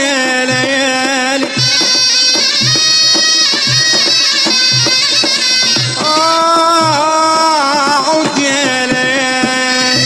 يا ليالي آه عود يا ليالي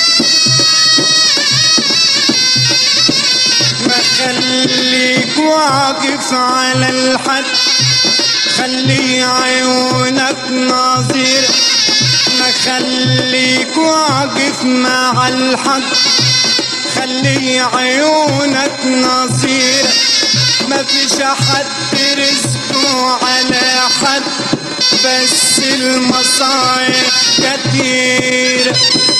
ما خليك واقف على الحد خلي عيونك ناظرة ما خليك واقف مع الحد خلي عيونك ناظرة ما فيش حد رزقه على حد بس المصايب كتير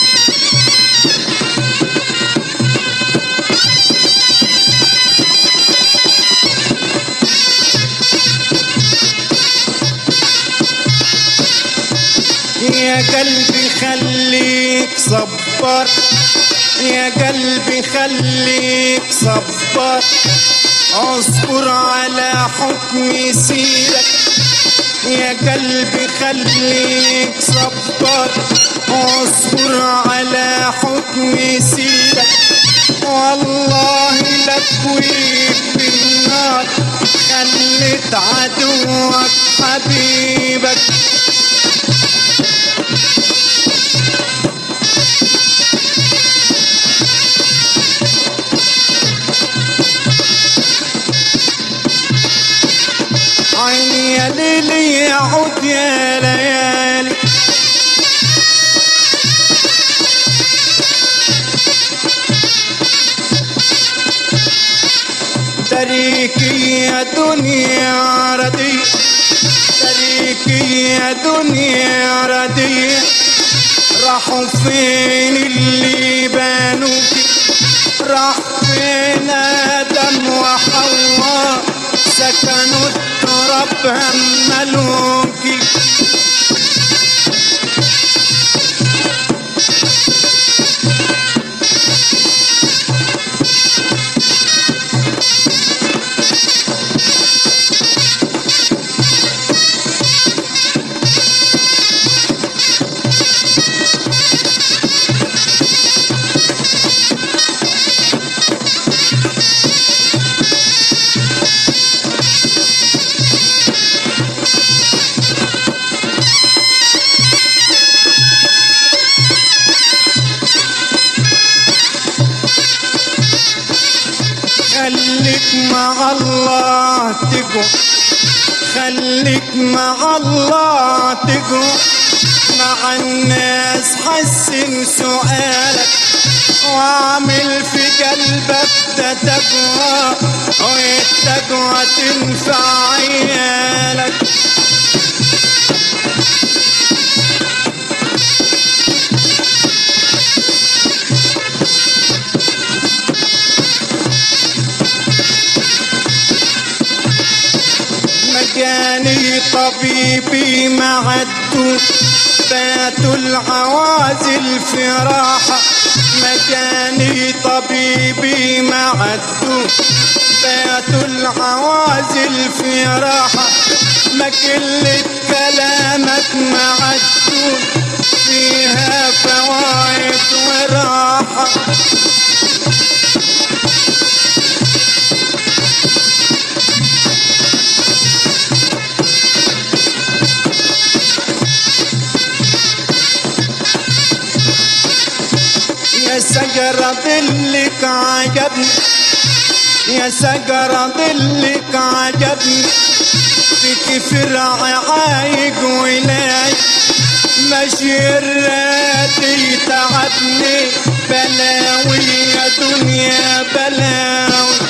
يا قلبي خليك صبر يا قلبي خليك صبر اصبر على حكم سيرك يا قلبي خليك صبر اصبر على حكم سيرك والله لك في النار خلت عدوك حبيبك عيني يا ليلي يعود يا ليالي تريكي يا دنيا ردي تريكي يا دنيا ردي راحوا فين اللي بانوكي راح فين ادم وحواء سكنوا التراب هملوكي خليك مع الله تقوى خليك مع الله تقوى مع الناس حسن سؤالك واعمل في قلبك ده تقوى والتقوى تنفع عيالك مكاني طبيبي معدو فاتوا العوازل في راحة مكاني طبيبي معدو فاتوا العوازل في راحة ما كلة كلامك معدو فيها فوايد وراحة يا سجرة ظلك عجبني يا سجرة ظلك عجبني فيك فرع عايق ولاي ماشي الراتي تعبني بلاوي يا دنيا بلاوي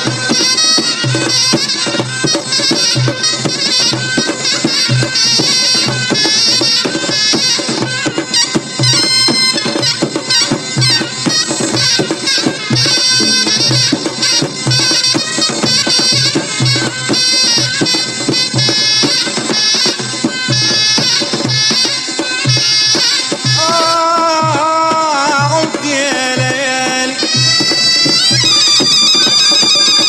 آه عد يا ليالي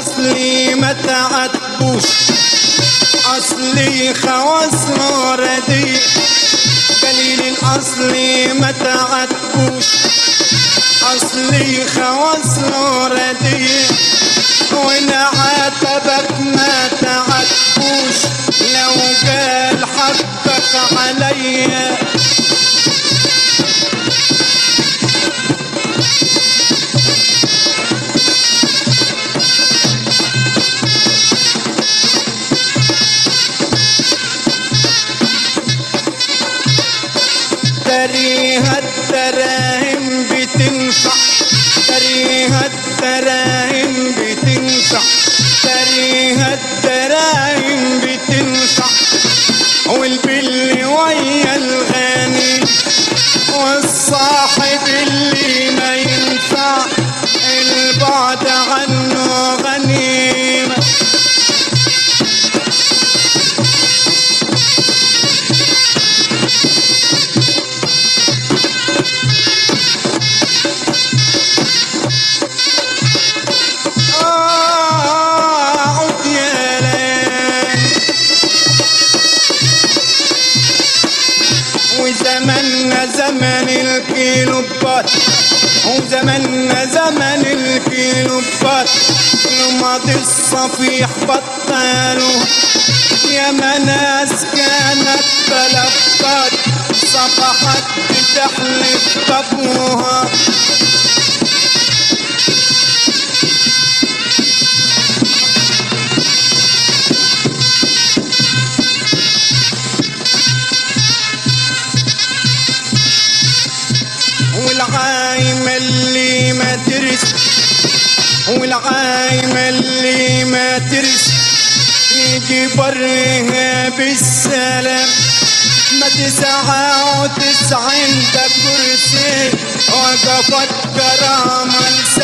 الاصلي ما تعتبوش اصلي خواص ردي قليل الاصلي ما تعتبوش اصلي خواص ردي وان عاتبك ما تعتبوش لو قال حقك عليا تريها الدراهم بتنفع تريها الدراهم بتنفع تريها الدراهم بتنفع والبل ويا الغني والصاحب اللي ما ينفع البعد عنه غنيمه أعود يا ليل وزمنا زمن الكيلوبات وزمنا زمن الكيلوبات ماضي الصفيح بطلوا يا مناس كانت بلفات صبحت بتحلف بابوها والعايم اللي ما ترس والعايم اللي ما ترس يجي برها بالسلام ما تسعى وتسعى عند كرسي وقفت كرامة